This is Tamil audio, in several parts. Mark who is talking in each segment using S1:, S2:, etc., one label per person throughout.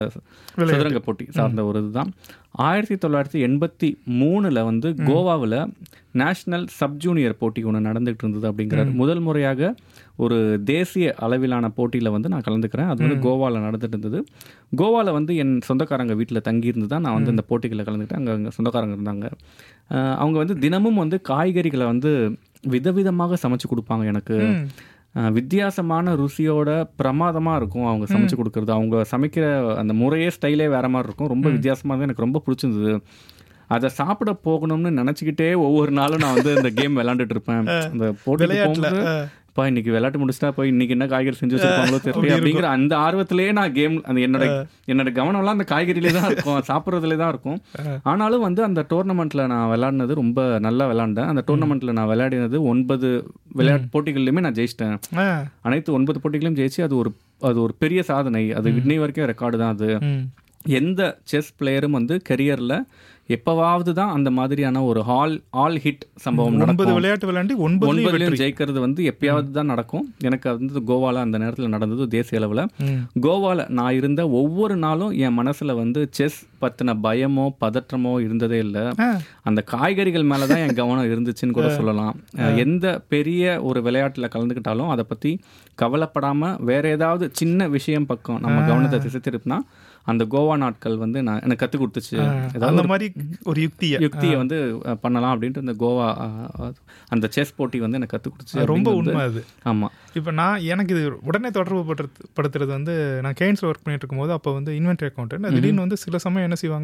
S1: விளையாட்டு.
S2: சதுரங்க போட்டி சார்ந்த ஒரு இதுதான் ஆயிரத்தி தொள்ளாயிரத்தி எண்பத்தி மூணில் வந்து கோவாவில் நேஷ்னல் சப் ஜூனியர் போட்டி ஒன்று நடந்துகிட்டு இருந்தது அப்படிங்கிறார் முதல் முறையாக ஒரு தேசிய அளவிலான போட்டியில் வந்து நான் கலந்துக்கிறேன் அது வந்து கோவாவில் நடந்துட்டு இருந்தது கோவாவில் வந்து என் சொந்தக்காரங்க வீட்டில் தங்கியிருந்து தான் நான் வந்து இந்த போட்டிகளில் கலந்துக்கிட்டேன் அங்கே அங்கே சொந்தக்காரங்க இருந்தாங்க அஹ் அவங்க வந்து தினமும் வந்து காய்கறிகளை வந்து விதவிதமாக சமைச்சு கொடுப்பாங்க எனக்கு
S1: ம்.
S2: அஹ் வித்தியாசமான ருசியோட பிரமாதமாக இருக்கும் அவங்க சமைச்சு கொடுக்குறது அவங்க சமைக்கிற அந்த முறையே ஸ்டைலே வேற மாதிரி இருக்கும் ரொம்ப வித்தியாசமாக தான் எனக்கு ரொம்ப பிடிச்சிருந்தது அதை சாப்பிட போகணும்னு நினச்சிக்கிட்டே ஒவ்வொரு நாளும் நான் வந்து இந்த கேம் விளாண்டுட்டு இருப்பேன் அந்த போட்டிக்கு
S1: விளையாட்டுல
S2: போகும்போது
S1: அஹ்,
S2: இப்போ இன்னைக்கு விளையாட்டு முடிச்சிட்டா போய் இன்னைக்கு என்ன காய்கறி செஞ்சு வச்சிருப்பாங்களோ
S1: அப்படி
S2: தெரியல அப்படிங்கிற அந்த ஆர்வத்திலேயே நான் கேம் அந்த என்னோட என்னோட கவனம்லாம் அந்த காய்கறியிலே தான் இருக்கும் சாப்பிட்றதுலே தான் இருக்கும் ஆனாலும் வந்து அந்த டோர்னமெண்ட்டில் நான் விளையாடினது ரொம்ப நல்லா விளையாண்டேன் அந்த டோர்னமெண்ட்டில் நான் விளையாடினது ஒன்பது விளையாட்டு போட்டிகள்லையுமே நான் ஜெயிச்சிட்டேன்
S1: அஹ்,
S2: அனைத்து ஒன்பது போட்டிகளையும் ஜெயிச்சு அது ஒரு அது ஒரு பெரிய சாதனை அது இன்னை வரைக்கும் ரெக்கார்டு தான் அது
S1: ம்.
S2: எந்த செஸ் பிளேயரும் வந்து கெரியரில் எப்பவாவது தான் அந்த மாதிரியான ஒரு ஹால் ஆல் ஹிட் சம்பவம்
S1: ஒன்பது
S2: நடக்கும்
S1: விளையாட்டு விளையாண்டு ஒன்பதுலயும்
S2: ஒன்பதுலையும்
S1: வெற்றி
S2: ஜெயிக்கிறது வந்து எப்பயாவது தான் நடக்கும் எனக்கு அது வந்து கோவால அந்த நேரத்தில் நடந்தது தேசிய அளவில்
S1: ம்.
S2: கோவால நான் இருந்த ஒவ்வொரு நாளும் என் மனசுல வந்து செஸ் பத்தின பயமோ பதற்றமோ இருந்ததே இல்லை
S1: அஹ்,
S2: அந்த காய்கறிகள் மேல தான் என் கவனம் இருந்துச்சுன்னு கூட சொல்லலாம் அஹ் எந்த பெரிய ஒரு விளையாட்டுல கலந்துக்கிட்டாலும் அதை பத்தி கவலைப்படாம வேற ஏதாவது சின்ன விஷயம் பக்கம் நம்ம கவனத்தை திசை திருப்பினா அந்த கோவா நாட்கள் வந்து நான் எனக்கு கற்றுக் கொடுத்துச்சு ஏதாவது
S1: அந்த மாதிரி ஒரு யுக்திய
S2: யுக்தியை வந்து அஹ், பண்ணலாம் அப்படின்ட்டு இந்த கோவா அஹ், அஹ், அந்த செஸ் போட்டி வந்து எனக்கு கற்றுக் கொடுத்துச்சு
S1: ரொம்ப
S2: அப்படிங்கிறது-
S1: உண்மை அது
S2: ஆமா
S1: இப்போ நான் எனக்கு இது உடனே தொடர்பு படுத்து படுத்துறது வந்து நான் கேன்ஸில் ஒர்க் பண்ணிட்டு இருக்கும்போது அப்போ வந்து இன்வென்ட்ரி அக்கௌண்ட் திடீர்னு வந்து சில சமயம் என்ன செய்வாங்க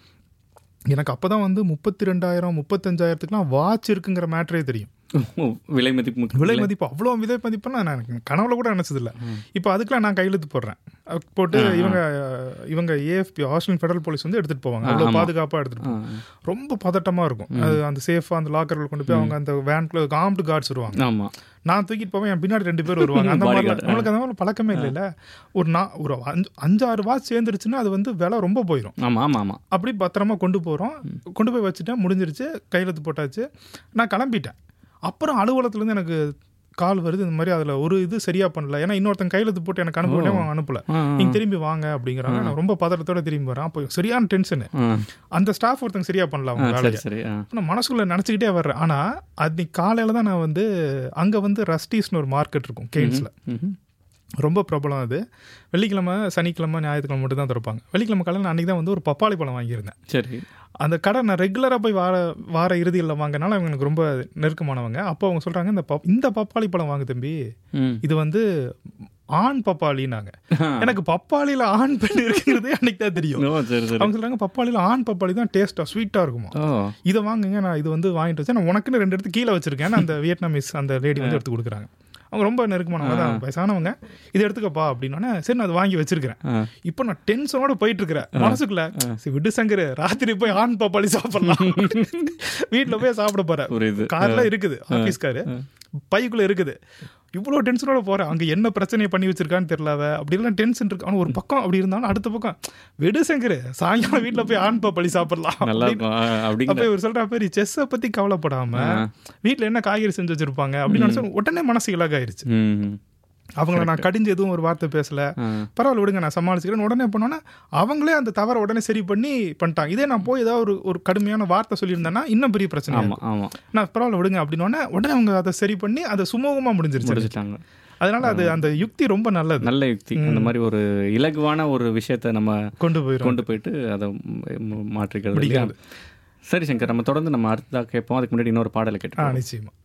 S1: எனக்கு அப்போ தான் வந்து முப்பத்தி ரெண்டாயிரம் முப்பத்தஞ்சாயிரத்துக்குலாம் வாட்ச் இருக்குங்கிற மேட்ரே தெரியும்
S2: விலை மதிப்பு முக்கியம்.
S1: விலை மதிப்பு அவ்வளோ விலை மதிப்புன்னா நான் எனக்கு கனவுல கூட நினச்சதில்ல இப்போ அதுக்கெல்லாம் நான் கையெழுத்து போடுறேன் அஹ் போட்டு இவங்க இவங்க ஏஎஃப்பி ஆஸ்திரேலியன் ஃபெடரல் போலீஸ் வந்து எடுத்துகிட்டு போவாங்க அவ்வளோ பாதுகாப்பாக எடுத்துகிட்டு போவாங்க ரொம்ப பதட்டமாக இருக்கும் அது அந்த சேஃபாக அந்த லாக்கரில் கொண்டு போய் அவங்க அந்த வேன்குள்ள ஆம்டு கார்ட்ஸ் வருவாங்க
S2: ஆமா
S1: நான் தூக்கிட்டு போவேன் என் பின்னாடி ரெண்டு பேர் வருவாங்க அந்த மாதிரி நம்மளுக்கு அந்த மாதிரி பழக்கமே இல்லைல்ல ஒரு நான் ஒரு அஞ்சு அஞ்சாறு வாட்ச் சேர்ந்துருச்சுன்னா அது வந்து விலை ரொம்ப போயிடும்
S2: ஆமா ஆமா ஆமா
S1: அப்படி பத்திரமா கொண்டு போகிறோம் கொண்டு போய் வச்சுட்டேன் முடிஞ்சிருச்சு கையெழுத்து போட்டாச்சு நான் கிளம்பிட்டேன் அப்புறம் அலுவலகத்துலேருந்து எனக்கு கால் வருது இந்த மாதிரி அதில் ஒரு இது சரியா பண்ணல ஏன்னா இன்னொருத்தன் கையெழுத்து போட்டு எனக்கு அனுப்ப வேண்டிய அவன் அனுப்பல
S2: ஆ, ஆ.
S1: நீங்க திரும்பி வாங்க அப்படிங்கிறாங்க நான் ரொம்ப பதட்டத்தோட திரும்பி வரேன் அப்போ சரியான டென்ஷனு
S2: ஆ.
S1: அந்த ஸ்டாஃப் ஒருத்தங்க சரியா பண்ணல அவங்க
S2: ஆ,
S1: வேலையை
S2: சரி சரி ஆ.
S1: நான் மனசுக்குள்ள நினச்சிக்கிட்டே வர்றேன் ஆனால் அன்னைக்கு காலையில் தான் நான் வந்து அங்கே வந்து ரஸ்டீஸ்னு ஒரு மார்க்கெட் இருக்கும் கெய்ன்ஸில்
S2: ம்ஹும்.
S1: ரொம்ப பிரபலம் அது வெள்ளிக்கிழமை சனிக்கிழமை ஞாயிற்றுக்கிழமை மட்டும் தான் திறப்பாங்க வெள்ளிக்கிழமை காலையில் நான் அன்றைக்கி தான் வந்து ஒரு பப்பாளி பழம் வாங்கியிருந்தேன்
S2: சரி
S1: அந்த கடை நான் ரெகுலராக போய் வார வார இறுதியில் வாங்கினால அவங்க எனக்கு ரொம்ப நெருக்கமானவங்க அப்போ அவங்க சொல்கிறாங்க இந்த பப் இந்த பப்பாளி பழம் வாங்கு தம்பி
S2: ம்.
S1: இது வந்து ஆண் பப்பாளினாங்க எனக்கு பப்பாளியில் ஆண் பெண் இருக்குங்கிறதே அன்னைக்கு தான் தெரியும்
S2: ஓ சரி சரி
S1: அவங்க சொல்கிறாங்க பப்பாளியில் ஆண் பப்பாளி தான் டேஸ்ட்டாக ஸ்வீட்டாக இருக்குமா
S2: ஓ
S1: இதை வாங்குங்க நான் இது வந்து வாங்கிட்டு வச்சேன் நான் உனக்குன்னு ரெண்டு எடுத்து கீழே வச்சிருக்கேன் அந்த வியட்நாமீஸ் அந்த லேடி வந்து எடுத்து கொடுக்குறாங்க அவங்க ரொம்ப நெருக்கமானவங்க தான் வயசானவங்க இதை எடுத்துக்கப்பா அப்படின்னோடனே சரி நான் அதை வாங்கி வச்சிருக்கிறேன்
S2: ஆ.
S1: இப்போ நான் டென்ஷனோட போயிட்டு இருக்கிறேன் மனசுக்குள்ள சரி விடு சங்கர் ராத்திரி போய் ஆண் பப்பாளி சாப்பிடலாம் வீட்டில் போய் சாப்பிட போறேன்
S2: புரியுது
S1: கார்ல இருக்குது ஆஃபீஸ் காரு பைக்குள்ள இருக்குது இவ்வளோ டென்ஷனோட போறேன் அங்க என்ன பிரச்சனையை பண்ணி வச்சிருக்கான்னு தெரியல அவ அப்படிலாம் டென்ஷன் இருக்கு ஆனா ஒரு பக்கம் அப்படி இருந்தாலும் அடுத்த பக்கம் விடு சங்கர் சாயங்காலம் வீட்டில் போய் ஆண் பப்பாளி சாப்பிடலாம்
S2: நல்லா
S1: அப்படின்னு
S2: இருக்கும் ஆ, அப்படிங்கிற
S1: அப்ப இவர் சொல்ற பேர் செஸ்ஸை பத்தி கவலைப்படாம வீட்ல என்ன காய்கறி செஞ்சு வச்சிருப்பாங்க அப்படின்னு நினைச்சா உடனே மனசு இலகாயிருச்சு
S2: ம்
S1: அவங்கள நான் கடிஞ்சு எதுவும் ஒரு வார்த்தை பேசல
S2: ஆ.
S1: பரவாயில்ல விடுங்க நான் சமாளிச்சுக்கிறேன் உடனே பண்ணோன்னா அவங்களே அந்த தவறை உடனே சரி பண்ணி பண்ணிட்டாங்க இதே நான் போய் ஏதாவது ஒரு ஒரு கடுமையான வார்த்தை சொல்லியிருந்தேன்னா இன்னும் பெரிய பிரச்சனை
S2: ஆமா ஆமா
S1: நான் பரவாயில்ல விடுங்க அப்படின்னோடனே உடனே அவங்க அதை சரி பண்ணி அதை சுமூகமா முடிஞ்சிருச்சு
S2: முடிச்சிட்டாங்க
S1: அதனால அது அந்த யுக்தி ரொம்ப நல்லது
S2: நல்ல யுக்தி அந்த மாதிரி ஒரு இலகுவான ஒரு விஷயத்த நம்ம
S1: கொண்டு போயிடும்
S2: கொண்டு போயிட்டு அதை ம், மாற்றிக்கிறது இல்லையா?
S1: முடிக்கிறது.
S2: சரி சங்கர் நம்ம தொடர்ந்து நம்ம அடுத்ததாக கேட்போம் அதுக்கு முன்னாடி இன்னொரு பாடலை
S1: ஆ
S2: கேட்டு
S1: நிச்சயமா